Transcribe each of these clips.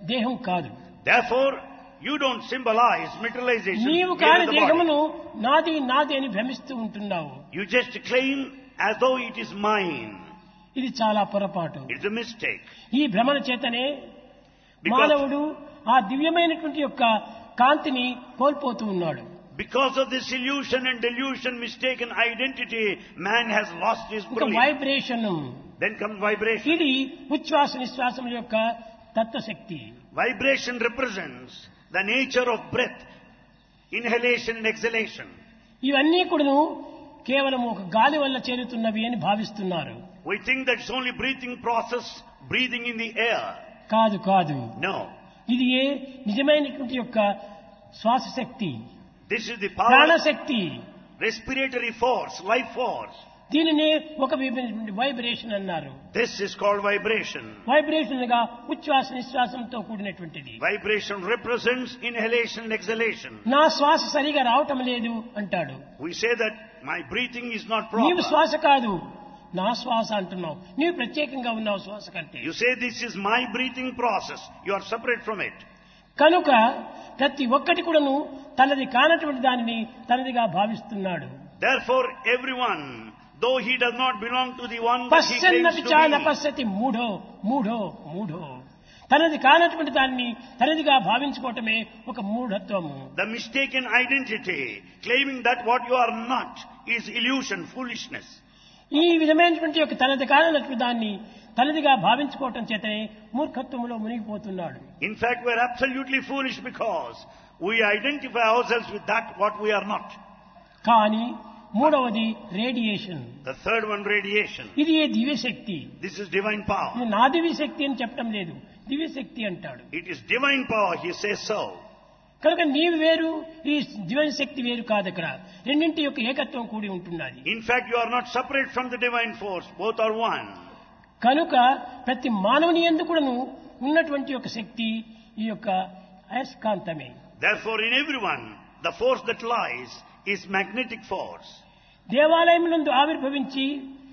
దేహం కాదు Therefore, you don't symbolize materialization నీవు here కాని in the body. దేహమును నాది నాది అని భ్రమిస్తూ ఉంటున్నావు You just claim as though it is mine. ఇది చాలా పొరపాటు It's a mistake. ఈ భ్రమణ చేతనే Because- మానవుడు ఆ దివ్యమైనటువంటి యొక్క కాంతిని కోల్పోతూ ఉన్నాడు Because of this illusion and delusion, mistaken identity, man has lost his ఒక brilliance. Vibration Then comes vibration. ఇది ఉచ్ఛ్వాస నిశ్వాసముల యొక్క తత్వశక్తి Vibration represents the nature of breath, inhalation and exhalation. ఇవన్నీ కూడాను కేవలం ఒక గాలి వల్ల చేరుతున్నవి అని భావిస్తున్నారు We think that it's only breathing process, breathing in the air. కాదు కాదు No. ఇది ఏ నిజమైనటువంటి యొక్క శ్వాస శక్తి This is the power, ప్రాణశక్తి respiratory force, life force. దీనినే ఒక విధమైనటువంటి వైబ్రేషన్ అన్నారు This is called vibration. Vibration గా ఉచ్ఛ్వాస నిశ్వాసంతో కూడినటువంటిది Vibration represents inhalation and exhalation. నా శ్వాస సరిగా రావటం లేదు అంటాడు We say that my breathing is not నీవు proper. శ్వాస కాదు నా శ్వాస అంటున్నావు నీవు ప్రత్యేకంగా ఉన్నావు శ్వాస కంటే You say this is my breathing process. You are separate from it. కనుక ప్రతి ఒక్కటి కూడాను తనది కానటువంటి దానిని తనదిగా భావిస్తున్నాడు Therefore, everyone, though he does not belong to the one that he పశ్చన్నపి claims చా to be, నపశ్యతి మూఢో మూఢో మూఢో తనది కానటువంటి దాన్ని తనదిగా భావించుకోవటమే ఒక మూఢత్వము the mistaken identity, claiming that what you are not, is illusion, foolishness. ఈ విధమైనటువంటి యొక్క తనది కానటువంటి దాన్ని తనదిగా భావించుకోవటం చేతనే మూర్ఖత్వంలో మునిగిపోతున్నాడు In fact, we are absolutely foolish because we identify ourselves with that what we are not. కానీ మూడవది radiation The third one, radiation. ఇది ఏ దివ్యశక్తి This is divine power. ఇది నా దివ్యశక్తి అని చెప్పడం లేదు దివ్యశక్తి అంటాడు It is divine power, he says so. కనుక నీవు వేరు ఈ దివ్య శక్తి వేరు కాదు ఇక్కడ రెండింటి యొక్క ఏకత్వం కూడి ఉంటున్నది In fact, you are not separate from the divine force. Both are one. కనుక ప్రతి మానవుని ఎందు కూడాను ఉన్నటువంటి యొక్క శక్తి ఈ యొక్క అయస్కాంతమే Therefore, in everyone, the force that lies is magnetic force. దేవాలయమునందు ఆవిర్భవించి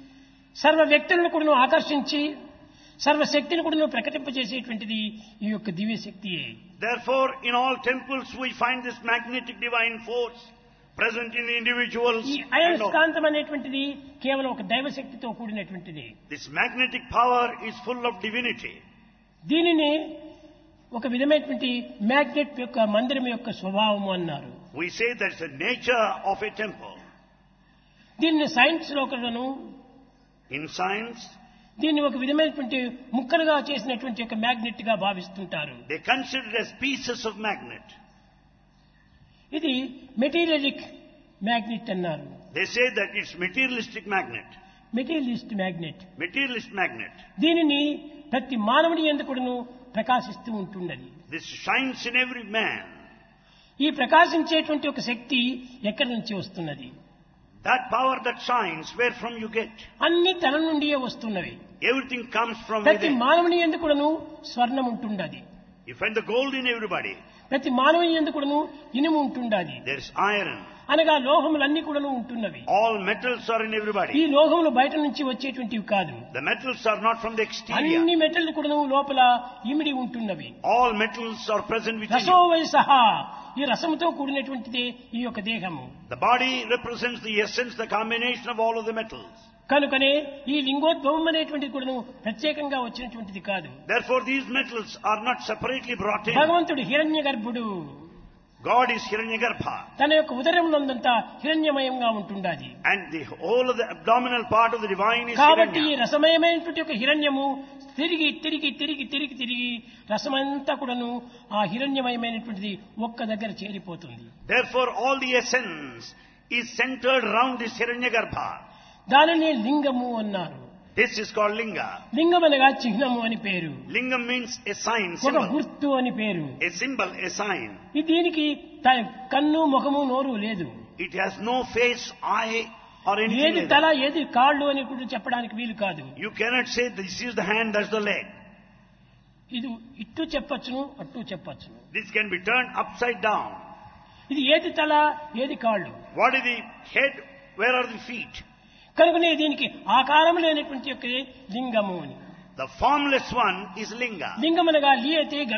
సర్వ వ్యక్తులను కూడాను ఆకర్షించి సర్వశక్తిని కూడాను ప్రకటింపజేసేటువంటిది ఈ యొక్క దివ్యశక్తియే Therefore, in all temples, we find this magnetic divine force present in the individuals. ఈ and all. అయస్కాంతం అనేటువంటిది కేవలం ఒక దైవశక్తితో కూడినటువంటిది This magnetic power is full of divinity. దీనిని ఒక విధమైనటువంటి మ్యాగ్నెట్ యొక్క మందిరం యొక్క స్వభావము అన్నారు We say that's the nature of a temple. దీనిని సైన్స్ లో కూడాను In science, దీన్ని ఒక విధమైనటువంటి ముక్కలుగా చేసినటువంటి ఒక మ్యాగ్నెట్ గా భావిస్తుంటారు they consider it as pieces of magnet. ఇది మెటీరియలిక్ మ్యాగ్నెట్ అన్నారు They say that it's materialistic magnet. Materialist magnet Materialist magnet. దీనిని ప్రతి మానవుని ఎందుకును ప్రకాశిస్తూ ఉంటున్నది This shines in every man. ఈ ప్రకాశించేటువంటి ఒక శక్తి ఎక్కడి నుంచి వస్తున్నది That power that shines, where from you get? అన్ని తన నుండియే వస్తున్నవి Everything comes from ప్రతి within. మానవుని ఎందుకును స్వర్ణం ఉంటుండది You find the gold in everybody. ప్రతి మానవుని ఎందుకును ఇనుము ఉంటుండది There's iron. అనగా లోహములన్నీ కూడాను ఉంటున్నవి All metals are in ఈ everybody. లోహములు బయట నుంచి వచ్చేటువంటివి కాదు The metals are not from the exterior. అన్ని మెటల్ కూడాను లోపల ఇమిడి ఉంటున్నవి All metals are present within you. రసోవై సహా ఈ రసముతో కూడినటువంటిది ఈ యొక్క దేహము The body represents the essence, the combination of all of the metals. కనుకనే ఈ లింగోద్భవం అనేటువంటిది కూడాను ప్రత్యేకంగా వచ్చినటువంటిది కాదు Therefore, these metals are not separately brought in. భగవంతుడు హిరణ్య గర్భుడు God is Hiranyagarbha. తన యొక్క ఉదరమునందంతా హిరణ్యమయంగా ఉంటుండాది And the whole of the abdominal part of the divine is కాబట్టి ఈ Hiranya. రసమయమైనటువంటి ఒక హిరణ్యము తిరిగి తిరిగి తిరిగి తిరిగి తిరిగి రసమంతా కూడాను ఆ హిరణ్యమయమైనటువంటిది ఒక్క దగ్గర చేరిపోతుంది Therefore, all the essence is centered around this Hiranyagarbha. దానిని లింగము అన్నారు This is called Linga. లింగం అనగా చిహ్నము అని పేరు Lingam means a sign, ఒక symbol. గుర్తు అని పేరు A symbol, a sign. ఈ దీనికి త- కన్ను ముఖము నోరు లేదు It has no face, eye, or anything. ఏది like తల that. ఏది కాళ్ళు అని కూడా చెప్పడానికి వీలు కాదు You cannot say this is the hand, that's the leg. ఇది ఇట్టు చెప్పచ్చును అట్టు చెప్పచ్చును This can be turned upside down. ఇది ఏది తల ఏది కాళ్ళు What is the head? Where are the feet? కనుకనే దీనికి ఆకారం లేనటువంటి యొక్క లింగము అని The formless one is Linga. లింగం అనగా లీయతే